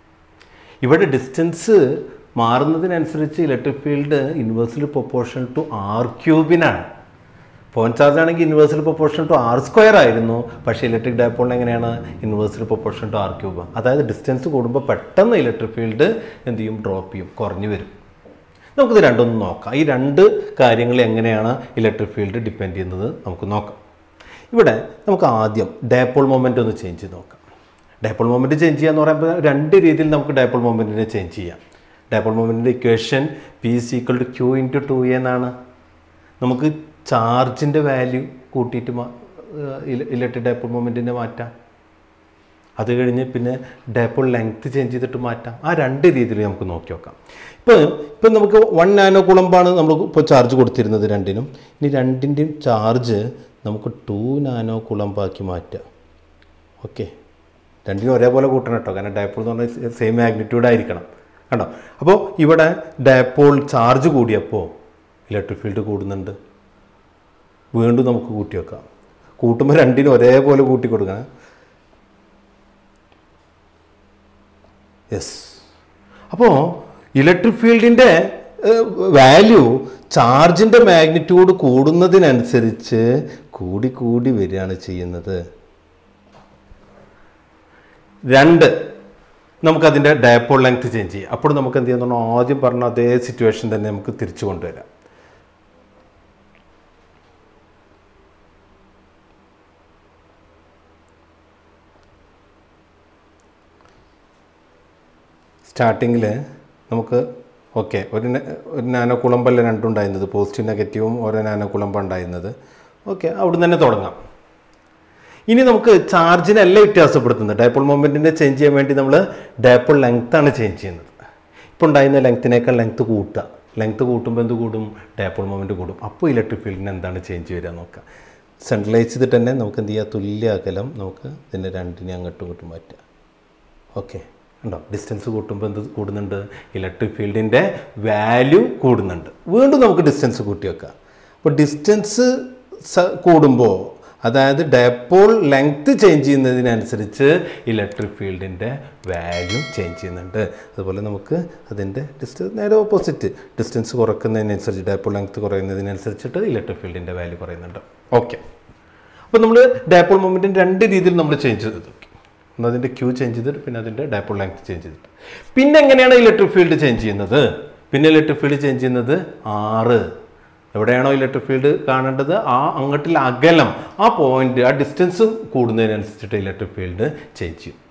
ഇവിടെ ഡിസ്റ്റൻസ് മാറുന്നതിനനുസരിച്ച് electric field inversely proportion to R ക്യൂബിനാണ് പോയിന്റ് ചാർജ് ആണെങ്കിൽ inversely proportion to R square ആയിരുന്നു പക്ഷേ ഇലക്ട്രിക് ഡയപ്പോളിന് എങ്ങനെയാണ് inversely proportion to R cube അതായത് ഡിസ്റ്റൻസ് കൂടുമ്പോൾ പെട്ടെന്ന് ഇലക്ട്രിക് ഫീൽഡ് എന്ത് ചെയ്യും ഡ്രോപ്പ് ചെയ്യും കുറഞ്ഞു വരും നമുക്കിത് രണ്ടൊന്നും നോക്കാം ഈ രണ്ട് കാര്യങ്ങൾ എങ്ങനെയാണ് ഇലക്ട്രിക് ഫീൽഡ് ഡിപ്പെൻഡ് ചെയ്യുന്നത് നമുക്ക് നോക്കാം ഇവിടെ നമുക്ക് ആദ്യം ഡയപ്പോൾ മൊമെൻ്റ് ഒന്ന് ചേഞ്ച് ചെയ്ത് നോക്കാം ഡയപ്പോൾ മൊമെൻ്റ് ചേഞ്ച് ചെയ്യാന്ന് പറയുമ്പോൾ രണ്ട് രീതിയിൽ നമുക്ക് ഡയപ്പോൾ മൊമെൻറ്റിനെ ചേഞ്ച് ചെയ്യാം ഡയപ്പോൾ മൊമെൻറ്റിൻ്റെ equation P is equal to Q into two എന്നാണ് നമുക്ക് ചാർജിൻ്റെ വാല്യൂ കൂട്ടിയിട്ട് ഇലക്ട്രിക് ഡയപ്പോൾ മൊമെൻറ്റിനെ മാറ്റാം അത് കഴിഞ്ഞ് പിന്നെ ഡയപ്പോൾ ലെങ്ത് ചേഞ്ച് ചെയ്തിട്ട് മാറ്റാം ആ രണ്ട് രീതിയിൽ നമുക്ക് നോക്കി നോക്കാം ഇപ്പോൾ ഇപ്പം നമുക്ക് വൺ നാനോ കുളമ്പാണ് നമ്മൾ ഇപ്പോൾ ചാർജ് കൊടുത്തിരുന്നത് രണ്ടിനും ഇനി രണ്ടിൻ്റെയും ചാർജ് നമുക്ക് ടു നാനോ കുളമ്പാക്കി മാറ്റാം ഓക്കെ രണ്ടിനും ഒരേപോലെ കൂട്ടണം കേട്ടോ കാരണം ഡയപ്പോൾ എന്ന് പറഞ്ഞാൽ സെയിം മാഗ്നിറ്റ്യൂഡ് ആയിരിക്കണം കണ്ടോ അപ്പോൾ ഇവിടെ ഡയപ്പോൾ ചാർജ് കൂടിയപ്പോൾ ഇലക്ട്രിക് ഫീൽഡ് കൂടുന്നുണ്ട് വീണ്ടും നമുക്ക് കൂട്ടി വെക്കാം കൂട്ടുമ്പോൾ രണ്ടിനും ഒരേപോലെ കൂട്ടി കൊടുക്കണം യെസ് അപ്പോൾ ഇലക്ട്രിക് ഫീൽഡിൻ്റെ വാല്യൂ ചാർജിൻ്റെ മാഗ്നിറ്റ്യൂഡ് കൂടുന്നതിനനുസരിച്ച് കൂടി കൂടി വരികയാണ് ചെയ്യുന്നത് രണ്ട് നമുക്കതിൻ്റെ ഡയപ്പോൾ ലെങ്ത് ചേഞ്ച് ചെയ്യാം അപ്പോൾ നമുക്ക് എന്ത് ചെയ്യാൻ ആദ്യം പറഞ്ഞ അതേ സിറ്റുവേഷൻ തന്നെ നമുക്ക് തിരിച്ചു കൊണ്ടുവരാം സ്റ്റാർട്ടിങ്ങിൽ നമുക്ക് ഓക്കെ ഒരു ന- ഒരു നാനോ കുളമ്പല്ല രണ്ടുണ്ടായിരുന്നത് പോസിറ്റീവ് നെഗറ്റീവും ഓരോ നാനോ കുളമ്പ ഉണ്ടായിരുന്നത് ഓക്കെ അവിടെ തന്നെ തുടങ്ങാം ഇനി നമുക്ക് ചാർജിനല്ല വ്യത്യാസപ്പെടുത്തുന്നത് ഡയപ്പോൾ മൊമെൻറ്റിനെ ചേഞ്ച് ചെയ്യാൻ വേണ്ടി നമ്മൾ ഡയപ്പോൾ ലെങ്ത്താണ് ചേഞ്ച് ചെയ്യുന്നത് ഇപ്പോൾ ഉണ്ടായിരുന്ന ലെങ്ത്തിനേക്കാൾ ലെങ്ത്ത് കൂട്ടുക ലെങ്ത്ത് കൂട്ടുമ്പോൾ എന്ത് കൂടും ഡയപ്പോൾ മൊമെൻറ്റ് കൂടും അപ്പോൾ ഇലക്ട്രിക് ഫീൽഡിന് എന്താണ് ചേഞ്ച് വരിക നോക്കുക സെൻട്രലൈസ് ചെയ്തിട്ട് തന്നെ നമുക്ക് എന്ത് ചെയ്യുക തുല്യ അകലം നമുക്ക് ഇതിൻ്റെ രണ്ടിനെ അങ്ങോട്ടും ഇങ്ങോട്ടും മാറ്റുക ഓക്കെ ഉണ്ടോ ഡിസ്റ്റൻസ് കൂട്ടുമ്പോൾ എന്ത് കൂടുന്നുണ്ട് ഇലക്ട്രിക് ഫീൽഡിൻ്റെ വാല്യൂ കൂടുന്നുണ്ട് വീണ്ടും നമുക്ക് ഡിസ്റ്റൻസ് കൂട്ടി വെക്കാം അപ്പോൾ ഡിസ്റ്റൻസ് കൂടുമ്പോൾ അതായത് ഡയപ്പോൾ ലെങ്ത് ചേഞ്ച് ചെയ്യുന്നതിനനുസരിച്ച് ഇലക്ട്രിക് ഫീൽഡിൻ്റെ വാല്യൂ ചേഞ്ച് ചെയ്യുന്നുണ്ട് അതുപോലെ നമുക്ക് അതിൻ്റെ ഡിസ്റ്റൻസ് നേരെ ഓപ്പോസിറ്റ് ഡിസ്റ്റൻസ് കുറയ്ക്കുന്നതിനനുസരിച്ച് ഡയപ്പോൾ ലെങ്ത് കുറയുന്നതിനനുസരിച്ചിട്ട് ഇലക്ട്രിക് ഫീൽഡിൻ്റെ വാല്യൂ കുറയുന്നുണ്ട് ഓക്കെ അപ്പോൾ നമ്മൾ ഡയപ്പോൾ മൊമെൻറ്റിന് രണ്ട് രീതിയിൽ നമ്മൾ ചേഞ്ച് ചെയ്ത് നോക്കി ഒന്ന് അതിൻ്റെ ക്യൂ ചേഞ്ച് ചെയ്തിട്ട് പിന്നെ അതിൻ്റെ ഡയപ്പോൾ ലെങ്ത് ചേഞ്ച് ചെയ്തിട്ട് പിന്നെ എങ്ങനെയാണ് ഇലക്ട്രിക് ഫീൽഡ് ചേഞ്ച് ചെയ്യുന്നത് പിന്നെ ഇലക്ട്രിക് ഫീൽഡ് ചേഞ്ച് ചെയ്യുന്നത് ആറ് എവിടെയാണോ ഇലക്ട്രിക് ഫീൽഡ് കാണേണ്ടത് ആ അങ്ങോട്ടുള്ള അകലം ആ പോയിന്റ് ആ ഡിസ്റ്റൻസ് കൂടുന്നതിനനുസരിച്ചിട്ട് ഇലക്ട്രിക് ഫീൽഡ് ചേഞ്ച് ചെയ്യും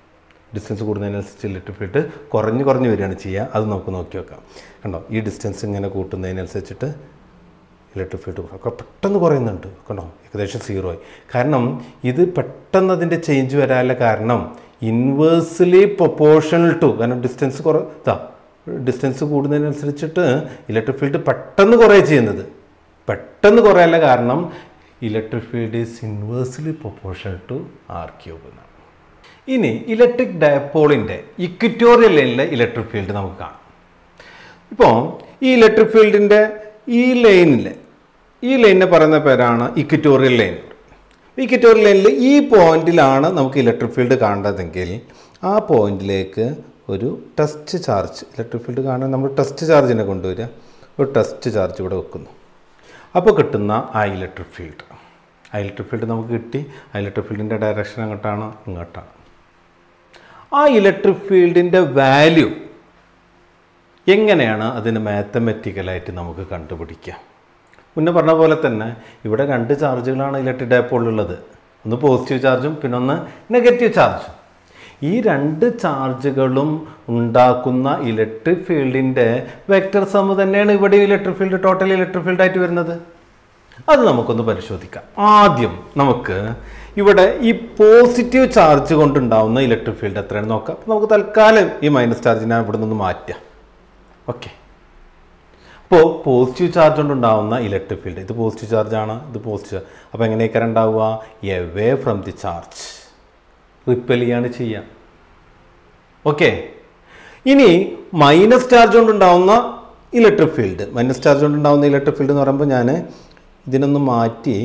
ഡിസ്റ്റൻസ് കൂടുന്നതിനനുസരിച്ച് ഇലക്ട്രിക് ഫീൽഡ് കുറഞ്ഞ് കുറഞ്ഞ് വരികയാണ് ചെയ്യുക അത് നമുക്ക് നോക്കി വെക്കാം കണ്ടോ ഈ ഡിസ്റ്റൻസ് ഇങ്ങനെ കൂട്ടുന്നതിനനുസരിച്ചിട്ട് ഇലക്ട്രിക് ഫീൽഡ് ഒക്കെ പെട്ടെന്ന് കുറയുന്നുണ്ട് കണ്ടോ ഏകദേശം സീറോ ആയി കാരണം ഇത് പെട്ടെന്ന് അതിൻ്റെ ചേഞ്ച് വരാനുള്ള കാരണം ഇൻവേഴ്സ്ലി പ്രൊപ്പോർഷണൽ ടു കാരണം ഡിസ്റ്റൻസ് കുറ ഇതാ ഡിസ്റ്റൻസ് കൂടുന്നതിനനുസരിച്ചിട്ട് ഇലക്ട്രിക് ഫീൽഡ് പെട്ടെന്ന് കുറേ ചെയ്യുന്നത് പെട്ടെന്ന് കുറയാനുള്ള കാരണം electric field is inversely proportional to R cube എന്നാണ് ഇനി ഇലക്ട്രിക് ഡയപോളിൻ്റെ ഇക്വിറ്റോറിയൽ ലൈനിലെ ഇലക്ട്രിക് ഫീൽഡ് നമുക്ക് കാണാം ഇപ്പോൾ ഈ ഇലക്ട്രിക് ഫീൽഡിൻ്റെ ഈ ലൈനിൽ ഈ ലൈനിനെ പറയുന്ന പേരാണ് ഇക്വിറ്റോറിയൽ ലൈൻ ഇക്വിറ്റോറിയൽ ലൈനിൽ ഈ പോയിന്റിലാണ് നമുക്ക് ഇലക്ട്രിക് ഫീൽഡ് കാണേണ്ടതെങ്കിൽ ആ പോയിന്റിലേക്ക് ഒരു ടെസ്റ്റ് ചാർജ് ഇലക്ട്രിക് ഫീൽഡ് കാണാൻ നമ്മൾ ടെസ്റ്റ് ചാർജിനെ കൊണ്ടുവരിക ഒരു ടെസ്റ്റ് ചാർജ് ഇവിടെ വെക്കുന്നു അപ്പോൾ കിട്ടുന്ന ആ ഇലക്ട്രിക് ഫീൽഡ് ആ ഇലക്ട്രിക് ഫീൽഡ് നമുക്ക് കിട്ടി ആ ഇലക്ട്രിക് ഫീൽഡിൻ്റെ ഡയറക്ഷൻ അങ്ങോട്ടാണ് ഇങ്ങോട്ടാണ് ആ ഇലക്ട്രിക് ഫീൽഡിൻ്റെ വാല്യൂ എങ്ങനെയാണ് അതിന് മാത്തമെറ്റിക്കലായിട്ട് നമുക്ക് കണ്ടുപിടിക്കാം മുന്നേ പറഞ്ഞ പോലെ തന്നെ ഇവിടെ രണ്ട് ചാർജുകളാണ് ഇലക്ട്രിക് ഡയപ്പോളിലുള്ളത് ഒന്ന് പോസിറ്റീവ് ചാർജും പിന്നെ ഒന്ന് നെഗറ്റീവ് ചാർജും ഈ രണ്ട് ചാർജുകളും ഉണ്ടാക്കുന്ന ഇലക്ട്രിക് ഫീൽഡിൻ്റെ വെക്റ്റർ സമ തന്നെയാണ് ഇവിടെ ഇലക്ട്രിക് ഫീൽഡ് ടോട്ടൽ ഇലക്ട്രിക് ഫീൽഡായിട്ട് വരുന്നത് അത് നമുക്കൊന്ന് പരിശോധിക്കാം ആദ്യം നമുക്ക് ഇവിടെ ഈ പോസിറ്റീവ് ചാർജ് കൊണ്ടുണ്ടാവുന്ന ഇലക്ട്രിക് ഫീൽഡ് എത്രയാണ് നോക്കാം അപ്പോൾ നമുക്ക് തൽക്കാലം ഈ മൈനസ് ചാർജിനെ ഇവിടെ നിന്ന് മാറ്റാം ഓക്കെ അപ്പോൾ പോസിറ്റീവ് ചാർജ് കൊണ്ടുണ്ടാവുന്ന ഇലക്ട്രിക് ഫീൽഡ് ഇത് പോസിറ്റീവ് ചാർജാണ് ഇത് പോസിറ്റീവ് അപ്പോൾ എങ്ങനെയൊക്കെ ഉണ്ടാവുക away from the charge repel ചെയ്യാണ് ചെയ്യുക ഓക്കെ ഇനി മൈനസ് ചാർജ് കൊണ്ടുണ്ടാവുന്ന ഇലക്ട്രിക് ഫീൽഡ് മൈനസ് ചാർജ് കൊണ്ടുണ്ടാവുന്ന ഇലക്ട്രിക് ഫീൽഡ് എന്ന് പറയുമ്പോൾ ഞാൻ ഇതിനൊന്ന് മാറ്റി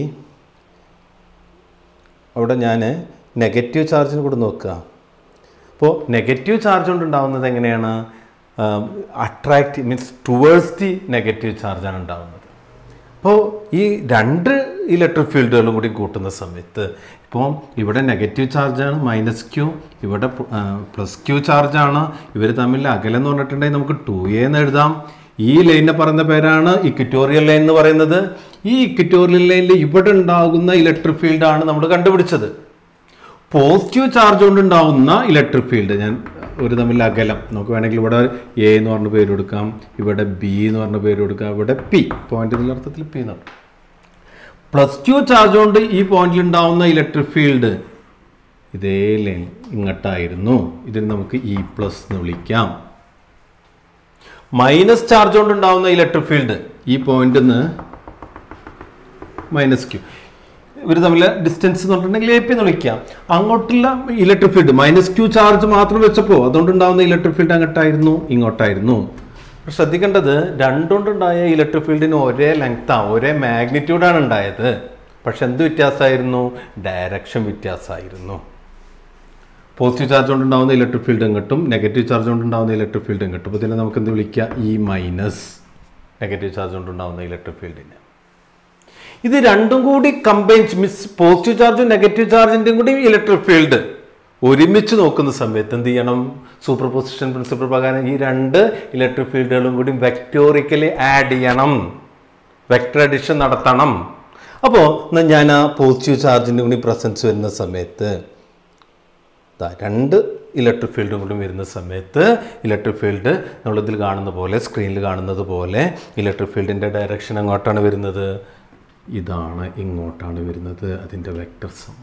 അവിടെ ഞാൻ നെഗറ്റീവ് ചാർജിന് കൂടെ നോക്കുക അപ്പോൾ നെഗറ്റീവ് ചാർജ് കൊണ്ടുണ്ടാവുന്നത് എങ്ങനെയാണ് attract means towards the negative ചാർജാണ് ഉണ്ടാവുന്നത് അപ്പോൾ ഈ രണ്ട് ഇലക്ട്രിക് ഫീൽഡുകളും കൂടി കൂട്ടുന്ന സമയത്ത് ഇപ്പോൾ ഇവിടെ നെഗറ്റീവ് ചാർജാണ് മൈനസ് ക്യൂ ഇവിടെ പ്ലസ് ക്യൂ ചാർജാണ് ഇവർ തമ്മിൽ അകലം എന്ന് പറഞ്ഞിട്ടുണ്ടെങ്കിൽ നമുക്ക് ടു എ എന്ന് എഴുതാം ഈ ലൈനിനെ പറയുന്ന പേരാണ് ഇക്വിറ്റോറിയൽ ലൈൻ എന്ന് പറയുന്നത് ഈ ഇക്വിറ്റോറിയൽ ലൈനിൽ ഇവിടെ ഉണ്ടാകുന്ന ഇലക്ട്രിക് ഫീൽഡാണ് നമ്മൾ കണ്ടുപിടിച്ചത് പോസിറ്റീവ് ചാർജ് കൊണ്ടുണ്ടാവുന്ന ഇലക്ട്രിക് ഫീൽഡ് ഞാൻ ഒരു തമ്മിൽ അകലം നമുക്ക് വേണമെങ്കിൽ ഇവിടെ എ എന്ന് പറഞ്ഞ പേര് കൊടുക്കാം ഇവിടെ ബി എന്ന് പറഞ്ഞ പേര് കൊടുക്കാം ഇവിടെ പി പോയിന്റിൻ്റെ അർത്ഥത്തിൽ പി എന്ന് പറഞ്ഞു പ്ലസ് ടു ചാർജ് കൊണ്ട് ഈ പോയിന്റിൽ ഉണ്ടാവുന്ന ഇലക്ട്രിക് ഫീൽഡ് ഇതേ ലൈൻ ഇങ്ങോട്ടായിരുന്നു ഇതിന് നമുക്ക് ഇ പ്ലസ് എന്ന് വിളിക്കാം മൈനസ് ചാർജ് കൊണ്ട് ഉണ്ടാവുന്ന ഇലക്ട്രിക് ഫീൽഡ് ഈ പോയിന്റിൽ നിന്ന് മൈനസ് ക്യൂ ഇവർ തമ്മിൽ ഡിസ്റ്റൻസ് എന്ന് പറഞ്ഞിട്ടുണ്ടെങ്കിൽ എ പി എന്ന് വിളിക്കാം അങ്ങോട്ടുള്ള electric field minus Q charge മാത്രം വെച്ചപ്പോൾ അതുകൊണ്ടുണ്ടാവുന്ന ഇലക്ട്രിക് ഫീൽഡ് അങ്ങോട്ടായിരുന്നു ഇങ്ങോട്ടായിരുന്നു പക്ഷെ ശ്രദ്ധിക്കേണ്ടത് രണ്ടുകൊണ്ടുണ്ടായ ഇലക്ട്രിക് ഫീൽഡിന് ഒരേ ലെങ്ത്താണ് ഒരേ മാഗ്നിറ്റ്യൂഡാണ് ഉണ്ടായത് പക്ഷെ എന്ത് വ്യത്യാസമായിരുന്നു ഡയറക്ഷൻ വ്യത്യാസമായിരുന്നു പോസിറ്റീവ് ചാർജ് കൊണ്ടുണ്ടാവുന്ന ഇലക്ട്രിക് ഫീൽഡ് കിട്ടും നെഗറ്റീവ് ചാർജ് കൊണ്ടുണ്ടാവുന്ന ഇലക്ട്രിക് ഫീൽഡ് കിട്ടും അപ്പോൾ ഇതിനെ നമുക്ക് എന്ത് വിളിക്കുക ഈ മൈനസ് നെഗറ്റീവ് ചാർജ് കൊണ്ടുണ്ടാവുന്ന ഇലക്ട്രിക് ഫീൽഡിനെ ഇത് രണ്ടും കൂടി കമ്പൈൻ മീൻസ് പോസിറ്റീവ് ചാർജും നെഗറ്റീവ് ചാർജിൻ്റെയും കൂടി ഇലക്ട്രിക് ഫീൽഡ് ഒരുമിച്ച് നോക്കുന്ന സമയത്ത് എന്ത് ചെയ്യണം സൂപ്പർ പൊസിഷൻ പ്രിൻസിപ്പിൾ പ്രകാരം ഈ രണ്ട് ഇലക്ട്രിക് ഫീൽഡുകളും കൂടി വെക്ടോറിക്കലി ആഡ് ചെയ്യണം വെക്ടർ അഡിഷൻ നടത്തണം അപ്പോൾ ഞാൻ ആ പോസിറ്റീവ് ചാർജിൻ്റെ കൂടി പ്രസൻസ് വരുന്ന സമയത്ത് ദാ രണ്ട് ഇലക്ട്രിക് ഫീൽഡും കൂടി വരുന്ന സമയത്ത് ഇലക്ട്രിക് ഫീൽഡ് നമ്മളിതിൽ കാണുന്ന പോലെ സ്ക്രീനിൽ കാണുന്നത് പോലെ ഇലക്ട്രിക് ഫീൽഡിൻ്റെ ഡയറക്ഷൻ എങ്ങോട്ടാണ് വരുന്നത് ഇതാണ് ഇങ്ങോട്ടാണ് വരുന്നത് അതിൻ്റെ വെക്ടർ സം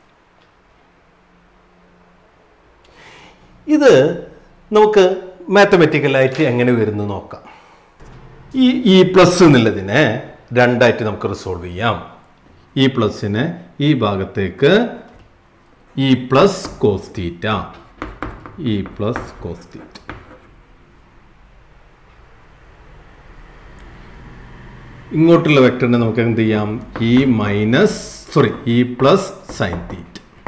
ഇത് നമുക്ക് മാത്തമെറ്റിക്കലായിട്ട് എങ്ങനെ വരുന്നു നോക്കാം ഈ ഇ പ്ലസ് എന്നുള്ളതിനെ രണ്ടായിട്ട് നമുക്ക് റിസോൾവ് ചെയ്യാം ഈ പ്ലസിനെ ഈ ഭാഗത്തേക്ക് E plus cos theta E plus cos theta ഇങ്ങോട്ടുള്ള വെക്ടറിനെ നമുക്ക് എന്ത് ചെയ്യാം E minus sorry E plus sine theta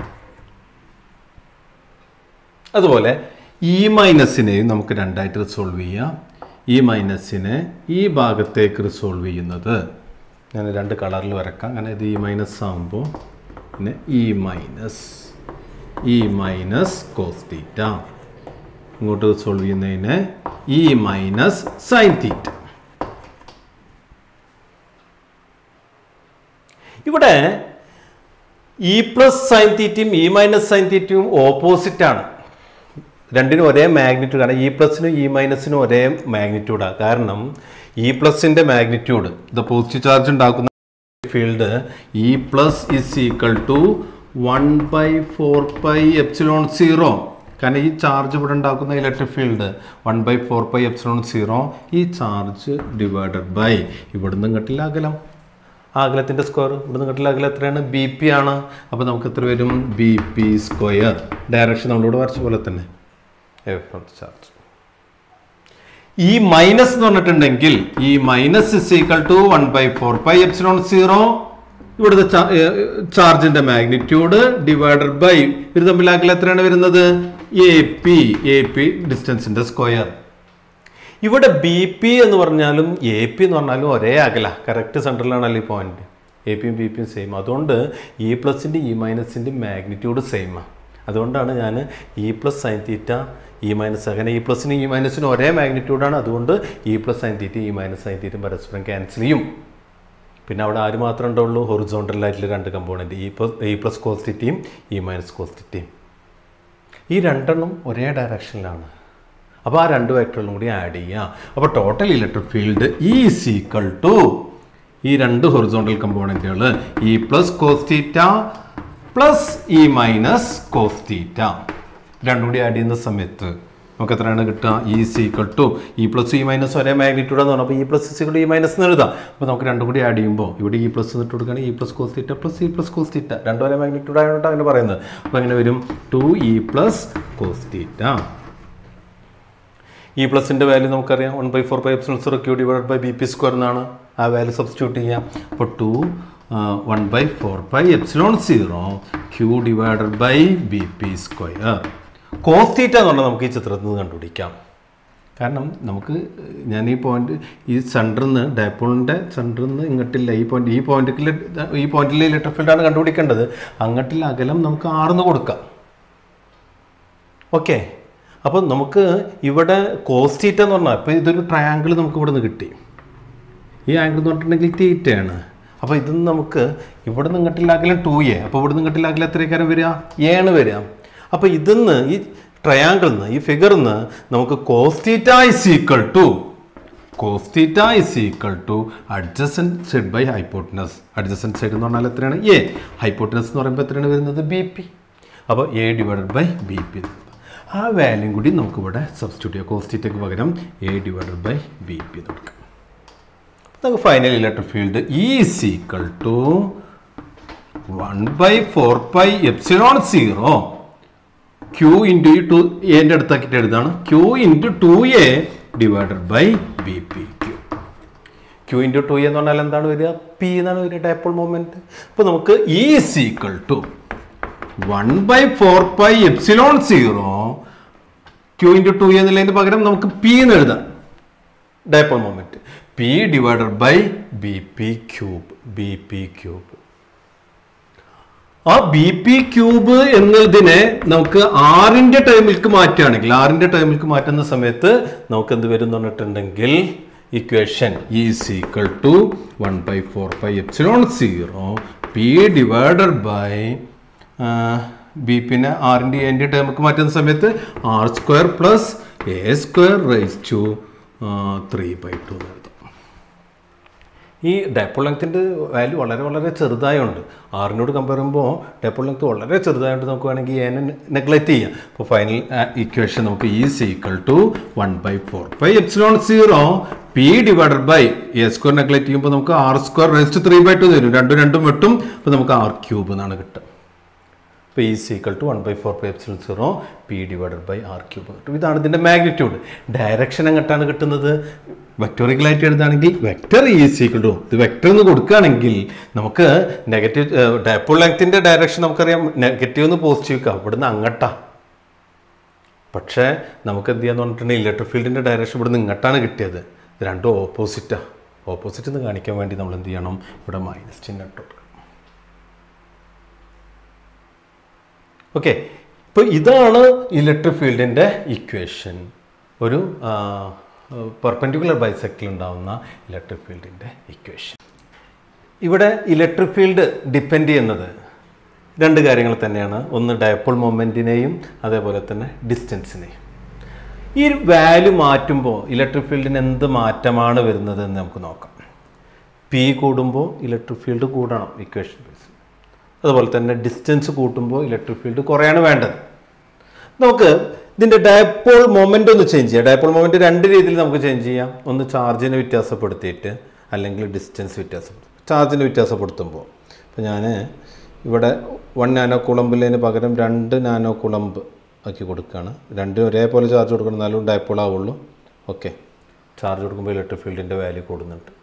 അതുപോലെ ഇ മൈനസിനെയും നമുക്ക് രണ്ടായിട്ട് റിസോൾവ് ചെയ്യാം ഈ മൈനസിനെ ഈ ഭാഗത്തേക്ക് റിസോൾവ് ചെയ്യുന്നത് ഞാൻ രണ്ട് കളറിൽ വരക്കാം അങ്ങനെ ഇത് ഇ മൈനസ് ആകുമ്പോൾ പിന്നെ E minus E minus cos theta ഇങ്ങോട്ട് റിസോൾവ് ചെയ്യുന്നതിന് ഇ മൈനസ് സൈൻ തീറ്റ ഇവിടെ ഇ പ്ലസ് സൈൻ തീറ്റയും ഇ മൈനസ് സൈൻ തീറ്റയും ഓപ്പോസിറ്റ് ആണ് രണ്ടിനും ഒരേ മാഗ്നിറ്റ്യൂഡാണ് ഇ പ്ലസിനും ഇ മൈനസിനും ഒരേ മാഗ്നിറ്റ്യൂഡാണ് കാരണം ഇ പ്ലസിൻ്റെ മാഗ്നിറ്റ്യൂഡ് ഇത് പോസിറ്റീവ് ചാർജ് ഉണ്ടാക്കുന്ന field E plus is equal to one by four by epsilon zero കാരണം ഈ ചാർജ് ഇവിടെ ഉണ്ടാക്കുന്ന electric field one by four by epsilon zero ഈ ചാർജ് ഡിവൈഡഡ് ബൈ ഇവിടുന്ന് ഇങ്ങോട്ടില്ല അകലം ആ അകലത്തിൻ്റെ സ്ക്വയർ ഇവിടുന്ന് ഇങ്ങോട്ടില്ല അകലം എത്രയാണ് ബി പി ആണ് അപ്പോൾ നമുക്ക് എത്ര വരും ബി പി സ്ക്വയർ ഡയറക്ഷൻ നമ്മളിവിടെ വരച്ച പോലെ തന്നെ ചാർജ് ഈ മൈനസ് എന്ന് പറഞ്ഞിട്ടുണ്ടെങ്കിൽ ഈ minus is equal to one by four by epsilon zero ഇവിടുത്തെ ചാർജിന്റെ മാഗ്നിറ്റ്യൂഡ് ഡിവൈഡഡ് ബൈ ഇത് തമ്മിൽ അകലം എത്രയാണ് വരുന്നത് എ പി എ പി ഡിസ്റ്റൻസിന്റെ സ്ക്വയർ ഇവിടെ ബി പി എന്ന് പറഞ്ഞാലും എ പി എന്ന് പറഞ്ഞാലും ഒരേ അകല കറക്റ്റ് സെൻറ്ററിലാണല്ലോ ഈ പോയിന്റ് എ പിയും ബി പിയും സെയിം അതുകൊണ്ട് ഇ പ്ലസിൻ്റെ ഇ മൈനസിൻ്റെ മാഗ്നിറ്റ്യൂഡ് സെയിമാണ് അതുകൊണ്ടാണ് ഞാൻ E plus sine theta E minus അങ്ങനെ ഇ പ്ലസിനും ഇ മൈനസിനും ഒരേ മാഗ്നിറ്റ്യൂഡാണ് അതുകൊണ്ട് E plus sine theta E minus sine തീറ്റയും പരസ്പരം ക്യാൻസൽ ചെയ്യും പിന്നെ അവിടെ ആര് മാത്രമേ ഉണ്ടാവുള്ളൂ ഹൊറിസോണ്ടലായിട്ടുള്ള രണ്ട് component E plus E plus കോസ്റ്റിറ്റിയും ഇ മൈനസ് കോസ്റ്റിറ്റിയും ഈ രണ്ടെണ്ണം ഒരേ ഡയറക്ഷനിലാണ് അപ്പോൾ ആ രണ്ട് വെക്ടറുകളും കൂടി ആഡ് ചെയ്യുക അപ്പോൾ total electric field E equal to ഈ രണ്ട് ഹൊറിസോണ്ടൽ കമ്പോണൻറ്റുകൾ E plus cos theta plus E minus cos theta രണ്ടും കൂടി ആഡ് ചെയ്യുന്ന സമയത്ത് നമുക്ക് എത്രയാണ് കിട്ടുക E is equal to E plus E minus ഒരേ മാഗ്നിറ്റ്യൂഡ് എന്ന് പറഞ്ഞാൽ അപ്പോൾ E plus is equal E minus എന്ന് എഴുതാം അപ്പോൾ നമുക്ക് രണ്ടും കൂടി ആഡ് ചെയ്യുമ്പോൾ ഇവിടെ ഇ പ്ലസ് എന്നിട്ട് കൊടുക്കുകയാണെങ്കിൽ E plus cos theta plus E plus cos theta രണ്ടും ഒരേ മാഗ്നിറ്റ്യൂഡ് ആയതുകൊണ്ട് അങ്ങനെ പറയുന്നത് അപ്പോൾ അങ്ങനെ വരും two E plus cos theta E പ്ലസിൻ്റെ വാല്യൂ നമുക്കറിയാം one by four by epsilon zero Q divide by B P square എന്നാണ് ആ വാല്യൂ സബ്സ്റ്റിറ്റ്യൂട്ട് ചെയ്യാം അപ്പോൾ two one by four by epsilon zero Q divided by B P square cos theta എന്നുള്ളത് നമുക്ക് ഈ ചിത്രത്തിൽ നിന്ന് കണ്ടുപിടിക്കാം കാരണം നമുക്ക് ഞാൻ ഈ പോയിന്റ് ഈ സെൻറ്ററിൽ നിന്ന് ഡയപ്പോളിൻ്റെ സെൻറ്ററിൽ നിന്ന് ഇങ്ങോട്ടില്ല ഈ പോയിന്റ് ഈ പോയിന്റിൽ ഈ പോയിന്റിൽ ഇലക്ട്രിക് ഫീൽഡാണ് കണ്ടുപിടിക്കേണ്ടത് അങ്ങോട്ടിൽ അകലം നമുക്ക് ആർന്ന് കൊടുക്കാം ഓക്കെ അപ്പോൾ നമുക്ക് ഇവിടെ കോസ്റ്റീറ്റ എന്ന് പറഞ്ഞാൽ ഇപ്പോൾ ഇതൊരു ട്രയാങ്കിൾ നമുക്ക് ഇവിടെ നിന്ന് കിട്ടി ഈ ആംഗിൾ എന്ന് പറഞ്ഞിട്ടുണ്ടെങ്കിൽ തീറ്റയാണ് അപ്പോൾ ഇതിൽ നിന്ന് നമുക്ക് ഇവിടെ നിന്ന് ഇങ്ങോട്ടുള്ള അകലം ടു എ അപ്പോൾ ഇവിടെ നിന്ന് ഇങ്ങോട്ടുള്ള അകലം എത്രയൊക്കെ വരിക എ ആണ് വരിക അപ്പോൾ ഇതിന്ന് ഈ ട്രയാങ്കിളിൽ നിന്ന് ഈ ഫിഗറിൽ നിന്ന് നമുക്ക് cos theta is equal to cos theta is equal to adjacent side by hypotenuse adjacent side എന്ന് പറഞ്ഞാൽ എത്രയാണ് എ ഹൈപ്പോട്ടിനസ് എന്ന് പറയുമ്പോൾ എത്രയാണ് വരുന്നത് ബി പി അപ്പോൾ A divided by B P ആ വാല്യൂ കൂടി നമുക്കിവിടെ സബ്സ്റ്റിറ്റ്യൂട്ട് ചെയ്യാം കോസ്റ്റീറ്റയ്ക്ക് പകരം A divided by B P എന്ന് കൊടുക്കാം നമുക്ക് final electric field E is equal to one by four by epsilon zero Q into two എൻ്റെ അടുത്താക്കിയിട്ട് എഴുതാണ് Q into two A divided by B P Q Q into two എന്ന് പറഞ്ഞാൽ എന്താണ് വരിക പി എന്നാണ് വരിക ഡയപ്പോൾ മൊമെൻറ്റ് അപ്പോൾ നമുക്ക് E is equal to one by four by epsilon zero Q into two എന്നുള്ളതിന് പകരം നമുക്ക് പി എന്ന് എഴുതാം dipole moment P divided by B P cube B P cube ആ ബി പി ക്യൂബ് എന്നതിനെ നമുക്ക് ആറിന്റെ ടൈമിലേക്ക് മാറ്റുകയാണെങ്കിൽ ആറിന്റെ ടൈമിലേക്ക് മാറ്റുന്ന സമയത്ത് നമുക്ക് എന്ത് വരും എന്ന് പറഞ്ഞിട്ടുണ്ടെങ്കിൽ equation is equal to one by four by epsilon zero P divided by B പിന്നെ ആറിൻ്റെ എൻ്റെ ടേമൊക്കെ മാറ്റുന്ന സമയത്ത് R square plus A square raise to three by two എന്ന് എഴുതാം ഈ ഡയപ്പോൾ ലെങ്ത്തിൻ്റെ വാല്യൂ വളരെ വളരെ ചെറുതായുണ്ട് ആറിനോട് കമ്പയർ ചെയ്യുമ്പോൾ ഡയപ്പോൾ ലെങ്ത് വളരെ ചെറുതായതുകൊണ്ട് നമുക്ക് വേണമെങ്കിൽ എനെ നെഗ്ലക്റ്റ് ചെയ്യാം അപ്പോൾ ഫൈനൽ ഇക്വേഷൻ നമുക്ക് E equal to one by four by epsilon zero P divided by A square neglect ചെയ്യുമ്പോൾ നമുക്ക് R square raised three by two തരും രണ്ടും രണ്ടും വെട്ടും അപ്പോൾ നമുക്ക് ആർ ക്യൂബ് എന്നാണ് കിട്ടുക അപ്പോൾ E is equal to one by four by epsilon zero P divided by R cube കിട്ടും ഇതാണ് ഇതിൻ്റെ മാഗ്നിറ്റ്യൂഡ് ഡയറക്ഷൻ എങ്ങോട്ടാണ് കിട്ടുന്നത് വെക്ടോറിക്കലായിട്ട് എഴുതുകയാണെങ്കിൽ വെക്ടർ ഈ സീക്വൽ ടു ഇത് വെക്ടർ എന്ന് കൊടുക്കുകയാണെങ്കിൽ നമുക്ക് നെഗറ്റീവ് ഡയപ്പോൾ ലെങ്ത്തിൻ്റെ ഡയറക്ഷൻ നമുക്കറിയാം നെഗറ്റീവ് എന്ന് പോസിറ്റീവ് ഇവിടുന്ന് അങ്ങട്ടാ പക്ഷേ നമുക്ക് എന്ത് ചെയ്യാന്ന് പറഞ്ഞിട്ടുണ്ടെങ്കിൽ ഇലക്ട്രിക് ഫീൽഡിൻ്റെ ഡയറക്ഷൻ ഇവിടുന്ന് ഇങ്ങോട്ടാണ് കിട്ടിയത് ഇത് രണ്ടും ഓപ്പോസിറ്റാണ് ഓപ്പോസിറ്റ് എന്ന് കാണിക്കാൻ വേണ്ടി നമ്മൾ എന്ത് ചെയ്യണം ഇവിടെ മൈനസ് ചിഹ്നം ഇട്ട് കൊടുക്കണം ഓക്കെ ഇപ്പോൾ ഇതാണ് ഇലക്ട്രിക് ഫീൽഡിൻ്റെ ഇക്വേഷൻ ഒരു പെർപെൻഡിക്കുലർ ബൈസെക്റ്റിൽ ഉണ്ടാവുന്ന ഇലക്ട്രിക് ഫീൽഡിൻ്റെ ഇക്വേഷൻ ഇവിടെ ഇലക്ട്രിക് ഫീൽഡ് ഡിപ്പെൻഡ് ചെയ്യുന്നത് രണ്ട് കാര്യങ്ങൾ തന്നെയാണ് ഒന്ന് ഡയപ്പോൾ മൊമെൻറ്റിനെയും അതേപോലെ തന്നെ ഡിസ്റ്റൻസിനെയും ഈ വാല്യൂ മാറ്റുമ്പോൾ ഇലക്ട്രിക് ഫീൽഡിന് എന്ത് മാറ്റമാണ് വരുന്നത് എന്ന് നമുക്ക് നോക്കാം പി കൂടുമ്പോൾ ഇലക്ട്രിക് ഫീൽഡ് കൂടണം ഇക്വേഷൻ ബേസ് അതുപോലെ തന്നെ ഡിസ്റ്റൻസ് കൂട്ടുമ്പോൾ ഇലക്ട്രിക് ഫീൽഡ് കുറയാണ് വേണ്ടത് നമുക്ക് ഇതിൻ്റെ ഡയപ്പോൾ മൊമെൻ്റ് ഒന്ന് ചേഞ്ച് ചെയ്യാം ഡയപ്പോൾ മൊമെൻ്റ് രണ്ട് രീതിയിൽ നമുക്ക് ചേഞ്ച് ചെയ്യാം ഒന്ന് ചാർജിനെ വ്യത്യാസപ്പെടുത്തിയിട്ട് അല്ലെങ്കിൽ ഡിസ്റ്റൻസ് വ്യത്യാസപ്പെടുത്തും ചാർജിനെ വ്യത്യാസപ്പെടുത്തുമ്പോൾ ഇപ്പോൾ ഞാൻ ഇവിടെ വൺ നാനോ കുളമ്പിലതിന് പകരം രണ്ട് നാനോ കുളമ്പ് ആക്കി കൊടുക്കുകയാണ് രണ്ടും ഒരേപോലെ ചാർജ് കൊടുക്കണം എന്നാലും ഡയപ്പോൾ ആവുള്ളൂ ഓക്കെ ചാർജ് കൊടുക്കുമ്പോൾ ഇലക്ട്രിക് ഫീൽഡിൻ്റെ വാല്യൂ കൂടുന്നുണ്ട്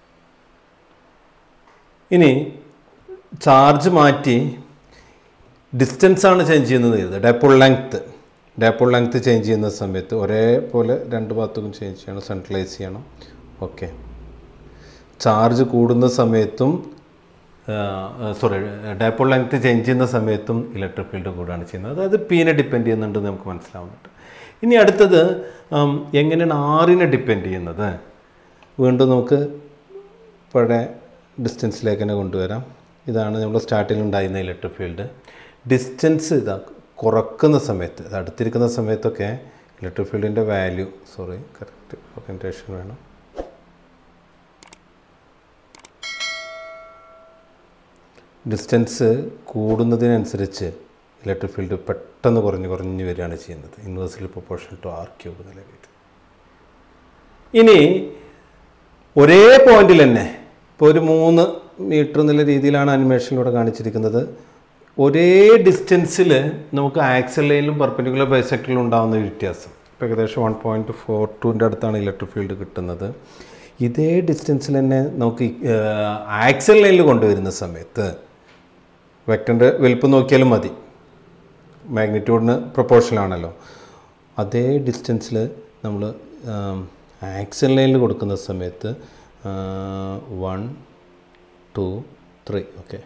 ഇനി ചാർജ് മാറ്റി ഡിസ്റ്റൻസ് ആണ് ചേഞ്ച് ചെയ്യുന്നത് ഇത് dipole length dipole length change ചെയ്യുന്ന സമയത്ത് ഒരേപോലെ രണ്ട് ഭാഗത്തും ചേഞ്ച് ചെയ്യണം സെൻട്രലൈസ് ചെയ്യണം ഓക്കെ ചാർജ് കൂടുന്ന സമയത്തും സോറി ഡയപ്പോൾ ലെങ്ത്ത് ചേഞ്ച് ചെയ്യുന്ന സമയത്തും ഇലക്ട്രിക് ഫീൽഡ് കൂടുകയാണ് ചെയ്യുന്നത് അതായത് പീനെ ഡിപ്പെൻഡ് ചെയ്യുന്നുണ്ട് നമുക്ക് മനസ്സിലാവുന്നുണ്ട് ഇനി അടുത്തത് ഉം, എങ്ങനെയാണ് ആറിനെ ഡിപ്പെൻഡ് ചെയ്യുന്നത് വീണ്ടും നമുക്ക് പഴയ ഡിസ്റ്റൻസിലേക്ക് തന്നെ കൊണ്ടുവരാം ഇതാണ് നമ്മൾ സ്റ്റാർട്ടിൽ ഉണ്ടായിരുന്ന ഇലക്ട്രിക് ഫീൽഡ് ഡിസ്റ്റൻസ് ഇതാ കുറക്കുന്ന സമയത്ത് ഇത് അടുത്തിരിക്കുന്ന സമയത്തൊക്കെ ഇലക്ട്രിക് ഫീൽഡിൻ്റെ വാല്യൂ സോറി കറക്റ്റ് ഓറിയൻറ്റേഷൻ വേണം ഡിസ്റ്റൻസ് കൂടുന്നതിനനുസരിച്ച് ഇലക്ട്രിക് ഫീൽഡ് പെട്ടെന്ന് കുറഞ്ഞ് കുറഞ്ഞ് വരികയാണ് ചെയ്യുന്നത് ഇൻവേഴ്സിൽ പ്രൊപ്പോർഷൻ ടു ആർ ക്യൂബ് നിലവിൽ ഇനി ഒരേ പോയിന്റിൽ തന്നെ ഇപ്പോൾ ഒരു മൂന്ന് മീറ്റർ എന്നുള്ള രീതിയിലാണ് അനിമേഷനിലൂടെ കാണിച്ചിരിക്കുന്നത് ഒരേ ഡിസ്റ്റൻസിൽ നമുക്ക് ആക്സൽ ലൈനിലും പെർപ്പൻഡിക്കുലർ ബൈസെക്ടറിലും ഉണ്ടാകുന്ന ഒരു വ്യത്യാസം ഇപ്പോൾ ഏകദേശം വൺ പോയിൻറ്റ് ഫോർ ടുവിൻ്റെ അടുത്താണ് ഇലക്ട്രിക് ഫീൽഡ് കിട്ടുന്നത് ഇതേ ഡിസ്റ്റൻസിൽ തന്നെ നമുക്ക് ആക്സൽ ലൈനിൽ കൊണ്ടുവരുന്ന സമയത്ത് വെക്ടറിൻ്റെ വലുപ്പം നോക്കിയാലും മതി മാഗ്നിറ്റ്യൂഡിന് പ്രൊപ്പോർഷനാണല്ലോ അതേ ഡിസ്റ്റൻസിൽ നമ്മൾ ആക്സൽ ലൈനിൽ കൊടുക്കുന്ന സമയത്ത് വൺ ടു ത്രീ ഓക്കെ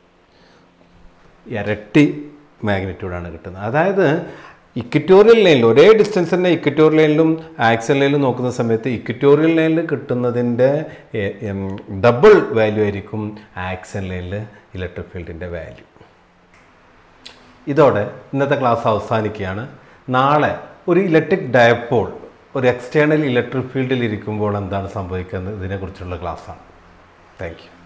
ഇരട്ടി മാഗ്നിറ്റ്യൂഡാണ് കിട്ടുന്നത് അതായത് ഇക്വറ്റോറിയൽ ലൈനിൽ ഒരേ ഡിസ്റ്റൻസ് തന്നെ ഇക്വറ്റോറിയൽ ലൈനിലും ആക്സൽ ലൈനിലും നോക്കുന്ന സമയത്ത് ഇക്വറ്റോറിയൽ ലൈനിൽ കിട്ടുന്നതിൻ്റെ ഡബിൾ വാല്യൂ ആയിരിക്കും ആക്സൽ ലൈനിൽ ഇലക്ട്രിക് ഫീൽഡിൻ്റെ വാല്യൂ ഇതോടെ ഇന്നത്തെ ക്ലാസ് അവസാനിക്കുകയാണ് നാളെ ഒരു ഇലക്ട്രിക് ഡയപ്പോൾ ഒരു എക്സ്റ്റേണൽ ഇലക്ട്രിക് ഫീൽഡിൽ ഇരിക്കുമ്പോൾ എന്താണ് സംഭവിക്കുന്നത് ഇതിനെക്കുറിച്ചുള്ള ക്ലാസ്സാണ് താങ്ക് യു